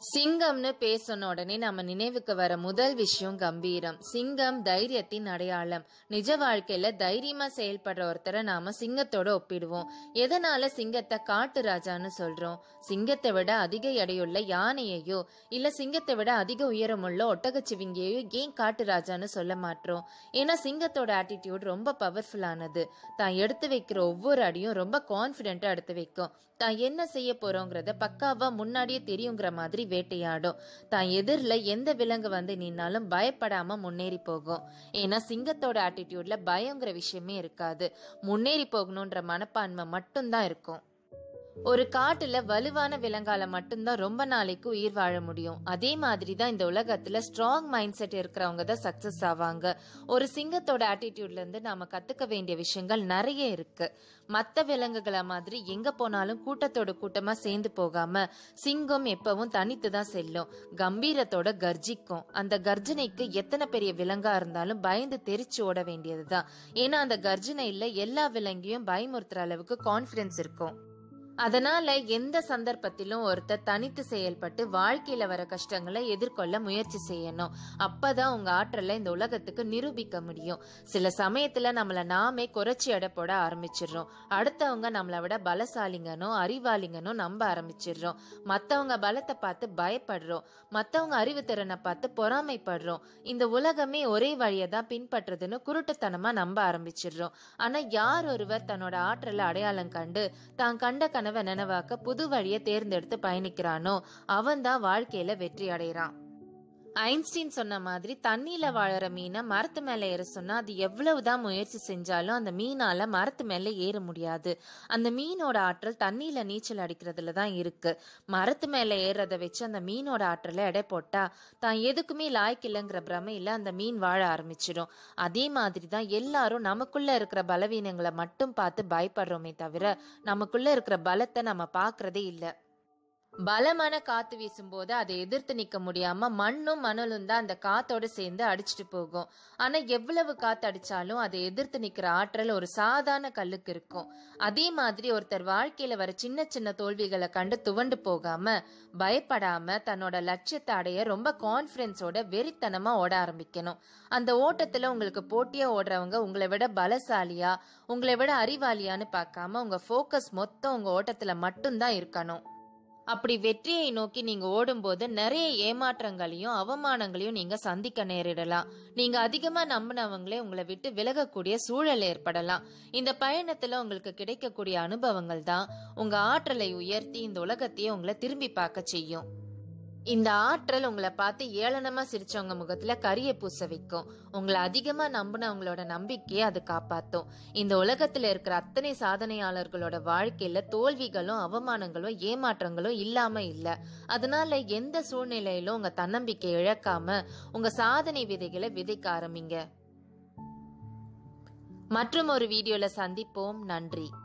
சிங்கம்னு பேர் சொன்ன உடனே நம்ம நினைவுக்கு வர முதல் விஷயம் கம்பீரம் சிங்கம் தைரியத்தின் அடையாளம் நிஜ வாழ்க்கையில தைரியமா செயல்படுற ஒருத்தரை நாம சிங்கத்தோட ஒப்பிடுவோம் எதனால சிங்கத்தை காட்டு ராஜான்னு சொல்றோம் சிங்கத்தை விட அதிக எடையுள்ள யானையையோ இல்ல சிங்கத்தை விட அதிக உயரமுள்ள ஒட்டகச்சிவிங்கியையோ ஏன் காட்டு ராஜான்னு சொல்ல மாட்டோம் ஏன்னா சிங்கத்தோட ஆட்டிடியூட் ரொம்ப பவர்ஃபுல்லானது தான் எடுத்து வைக்கிற ஒவ்வொரு அடியும் ரொம்ப கான்பிடென்ட்டா எடுத்து வைக்கும் தான் என்ன செய்ய போறோங்கிறத பக்காவா முன்னாடியே தெரியுங்கிற மாதிரி வேட்டையாடும் தான் எதிரில் எந்த விலங்கு வந்து நின்னாலும் பயப்படாம முன்னேறி போகும் ஏன்னா சிங்கத்தோட ஆட்டிடியூட்ல பயங்கிற விஷயமே இருக்காது முன்னேறி போகணுன்ற மனப்பான்மை மட்டும்தான் இருக்கும் ஒரு காட்டுல வலுவான விலங்கால மட்டும்தான் ரொம்ப நாளைக்கு உயிர் வாழ முடியும் அதே மாதிரி தான் இந்த உலகத்துல ஸ்ட்ராங் மைண்ட் செட் இருக்கிறவங்க தான் சக்சஸ் ஆவாங்க ஒரு சிங்கத்தோட ஆட்டிடியூட்ல இருந்து நாம கத்துக்க வேண்டிய விஷயங்கள் நிறைய இருக்கு மத்த விலங்குகளை மாதிரி எங்க போனாலும் கூட்டத்தோட கூட்டமா சேர்ந்து போகாம சிங்கம் எப்பவும் தனித்து தான் செல்லும் கம்பீரத்தோட கர்ஜிக்கும் அந்த கர்ஜனைக்கு எத்தனை பெரிய விலங்கா இருந்தாலும் பயந்து தெரிச்சு ஓட வேண்டியதுதான் ஏன்னா அந்த கர்ஜனையில எல்லா விலங்கையும் பயமுறுத்துற அளவுக்கு கான்பிடன்ஸ் இருக்கும் அதனால எந்த சந்தர்ப்பத்திலும் ஒருத்தர் தனித்து செயல்பட்டு வாழ்க்கையில வர கஷ்டங்களை எதிர்கொள்ள முயற்சி செய்யணும் அப்பதான் உங்க ஆற்றலை இந்த உலகத்துக்கு நிரூபிக்க முடியும் சில சமயத்துல நம்மள நாமே குறைச்சி எடை போட ஆரம்பிச்சிடுறோம் அடுத்தவங்க நம்மளை விட பலசாலிங்கனோ அறிவாளிங்கனோ நம்ப ஆரம்பிச்சிடுறோம் மத்தவங்க பலத்தை பார்த்து பயப்படுறோம் மத்தவங்க அறிவு திறனை பார்த்து பொறாமைப்படுறோம் இந்த உலகமே ஒரே வழியை தான் பின்பற்றுதுன்னு குருட்டுத்தனமா நம்ப ஆரம்பிச்சிடுறோம் ஆனா யார் ஒருவர் தன்னோட ஆற்றலை அடையாளம் கண்டு தான் கண்ட கனவை நினைவாக்க புது வழியை தேர்ந்தெடுத்து பயணிக்கிறானோ அவன் தான் வாழ்க்கையில வெற்றி அடைகிறான் ஐன்ஸ்டீன் சொன்ன மாதிரி தண்ணியில வாழற மீனை மரத்து மேல ஏற சொன்னா அது எவ்வளவுதான் முயற்சி செஞ்சாலும் அந்த மீனால மரத்து மேல ஏற முடியாது அந்த மீனோட ஆற்றல் தண்ணியில நீச்சல் அடிக்கிறதுல தான் இருக்கு மரத்து மேல ஏறத வச்சு அந்த மீனோட ஆற்றலை எடை போட்டா தான் எதுக்குமே லாய்க்கில்லைங்கிற பிரமையில அந்த மீன் வாழ ஆரம்பிச்சிடும் அதே மாதிரி தான் எல்லாரும் நமக்குள்ள இருக்கிற பலவீனங்களை மட்டும் பார்த்து பயப்படுறோமே தவிர நமக்குள்ள இருக்கிற பலத்தை நம்ம பாக்குறதே இல்லை பலமான காத்து வீசும்போது அதை எதிர்த்து நிக்க முடியாம மண்ணும் மணலும் தான் அந்த காத்தோட சேர்ந்து அடிச்சுட்டு போகும் ஆனா எவ்வளவு காத்து அடிச்சாலும் அதை எதிர்த்து நிக்கிற ஆற்றல் ஒரு சாதாரண கல்லுக்கு இருக்கும் அதே மாதிரி ஒருத்தர் வாழ்க்கையில வர சின்ன சின்ன தோல்விகளை கண்டு துவண்டு போகாம பயப்படாம தன்னோட லட்சியத்தை அடைய ரொம்ப கான்பிடன்ஸோட வெறித்தனமா ஓட ஆரம்பிக்கணும் அந்த ஓட்டத்துல உங்களுக்கு போட்டியா ஓடுறவங்க உங்களை விட பலசாலியா உங்களை விட அறிவாளியான்னு பார்க்காம உங்க ஃபோக்கஸ் மொத்தம் உங்க ஓட்டத்துல மட்டும்தான் இருக்கணும் அப்படி வெற்றியை நோக்கி நீங்க ஓடும்போது நிறைய ஏமாற்றங்களையும் அவமானங்களையும் நீங்க சந்திக்க நேரிடலாம் நீங்க அதிகமா நம்பினவங்களே உங்களை விட்டு விலகக்கூடிய சூழல் ஏற்படலாம் இந்த பயணத்துல உங்களுக்கு கிடைக்கக்கூடிய அனுபவங்கள் தான் உங்க ஆற்றலை உயர்த்தி இந்த உலகத்தையே உங்களை திரும்பி பார்க்க செய்யும் இந்த ஆற்றல் உங்களை பார்த்து ஏளனமா சிரிச்சவங்க முகத்துல கரிய பூச வைக்கும் உங்களை அதிகமா நம்பினவங்களோட நம்பிக்கையை அது காப்பாத்தும் இந்த உலகத்துல இருக்கிற அத்தனை சாதனையாளர்களோட வாழ்க்கையில தோல்விகளும் அவமானங்களும் ஏமாற்றங்களும் இல்லாம இல்ல அதனால எந்த சூழ்நிலையிலும் உங்க தன்னம்பிக்கை இழக்காம உங்க சாதனை விதைகளை விதைக்க ஆரம்பிங்க மற்றும் ஒரு வீடியோல சந்திப்போம் நன்றி